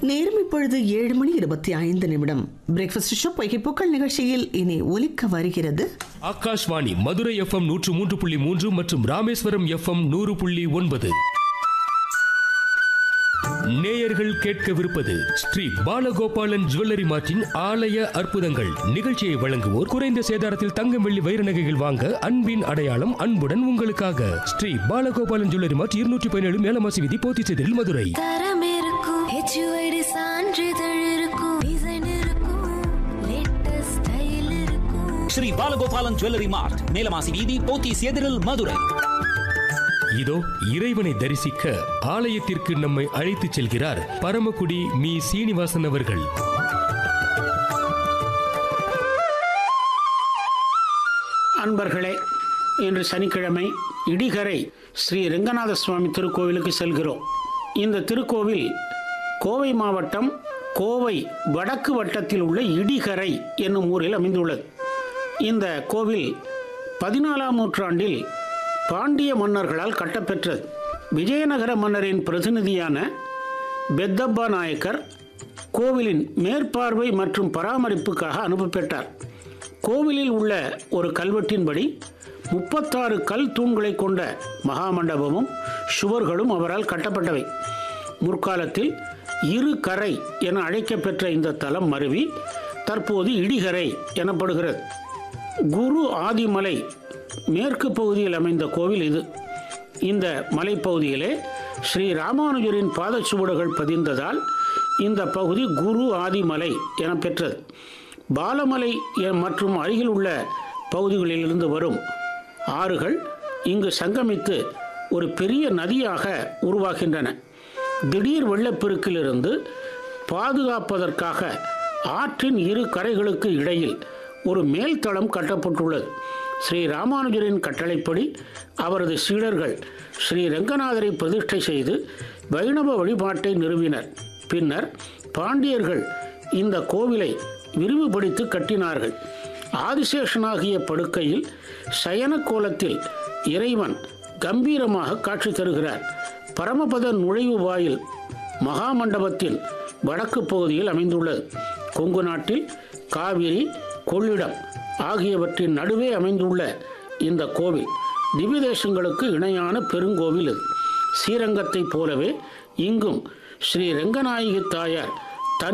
நேரம் இப்பொழுது ஏழு மணி இருபத்தி ஐந்து நிமிடம் பிரேக்ஃபாஸ்ட் ஷோ பொய்கைப்பூக்கள் நிகழ்ச்சியில் இனி ஒலிக்க வருகிறது ஆகாஷ்வாணி மதுரை எஃப்எம் நூற்று மூன்று புள்ளி மூன்று மற்றும் ராமேஸ்வரம் எஃப்எம் நூறு புள்ளி ஒன்பது நேயர்கள் கேட்கவிருப்பது ஸ்ரீ பாலகோபாலன் ஜுவல்லரி மார்ட்டின் ஆலய அற்புதங்கள் நிகழ்ச்சியை வழங்குவோர் குறைந்த சேதாரத்தில் தங்கம் வெள்ளி வைர நகைகள் வாங்க அன்பின் அடையாளம் அன்புடன் உங்களுக்காக ஸ்ரீ பாலகோபாலன் ஜுவல்லரி மார்ட் இருநூற்றி பதினேழு மேலமாசி விதி போத்திச்செதில் மதுரை தரம் இருக்கும் ஹெச்யூஐடி சான்றிதழ் இருக்கும் டிசைன் இருக்கும் லேட்டஸ்ட் ஸ்டைல் இருக்கும் ஸ்ரீ பாலகோபாலன் ஜுவல்லரி மார்ட் மேலமாசி வீதி போத்தீஸ் எதிரில் மதுரை இதோ இறைவனை தரிசிக்க ஆலயத்திற்கு நம்மை அழைத்துச் செல்கிறார் பரமக்குடி மீ சீனிவாசன் அவர்கள் அன்பர்களே இன்று சனிக்கிழமை இடிகரை ஸ்ரீ ரெங்கநாத சுவாமி திருக்கோவிலுக்கு செல்கிறோம் இந்த திருக்கோவில் கோவை மாவட்டம் கோவை வடக்கு வட்டத்தில் உள்ள இடிகரை என்னும் ஊரில் அமைந்துள்ளது இந்த கோவில் பதினாலாம் நூற்றாண்டில் பாண்டிய மன்னர்களால் கட்டப்பெற்றது விஜயநகர மன்னரின் பிரதிநிதியான பெத்தப்பா நாயக்கர் கோவிலின் மேற்பார்வை மற்றும் பராமரிப்புக்காக அனுப்பப்பெற்றார் கோவிலில் உள்ள ஒரு கல்வெட்டின்படி முப்பத்தாறு கல் தூண்களை கொண்ட மகாமண்டபமும் சுவர்களும் அவரால் கட்டப்பட்டவை முற்காலத்தில் இரு கரை என அழைக்கப்பெற்ற இந்த தலம் மருவி தற்போது இடிகரை எனப்படுகிறது குரு ஆதிமலை மேற்கு பகுதியில் அமைந்த கோவில் இது இந்த மலைப்பகுதியிலே ஸ்ரீ ராமானுஜரின் பாதச்சுவடுகள் பதிந்ததால் இந்த பகுதி குரு ஆதிமலை என பெற்றது பாலமலை எ- மற்றும் அருகில் உள்ள பகுதிகளிலிருந்து வரும் ஆறுகள் இங்கு சங்கமித்து ஒரு பெரிய நதியாக உருவாகின்றன திடீர் வெள்ளப்பெருக்கிலிருந்து பாதுகாப்பதற்காக ஆற்றின் இரு கரைகளுக்கு இடையில் ஒரு மேல்தளம் கட்டப்பட்டுள்ளது ஸ்ரீ ராமானுஜரின் கட்டளைப்படி அவரது சீடர்கள் ஸ்ரீ ரங்கநாதரை பிரதிஷ்டை செய்து வைணவ வழிபாட்டை நிறுவினர் பின்னர் பாண்டியர்கள் இந்த கோவிலை விரிவுபடுத்தி கட்டினார்கள் ஆதிசேஷனாகிய படுக்கையில் சயன கோலத்தில் இறைவன் கம்பீரமாக காட்சி தருகிறார் பரமபத நுழைவு வாயில் மகாமண்டபத்தின் வடக்கு பகுதியில் அமைந்துள்ளது கொங்கு நாட்டில் காவிரி கொள்ளிடம் ஆகியவற்றின் நடுவே அமைந்துள்ள இந்த கோவில் திவ்ய தேசங்களுக்கு இணையான பெருங்கோவில் இது ஸ்ரீரங்கத்தைப் போலவே இங்கும் ஸ்ரீ ரங்கநாயகி தாயார்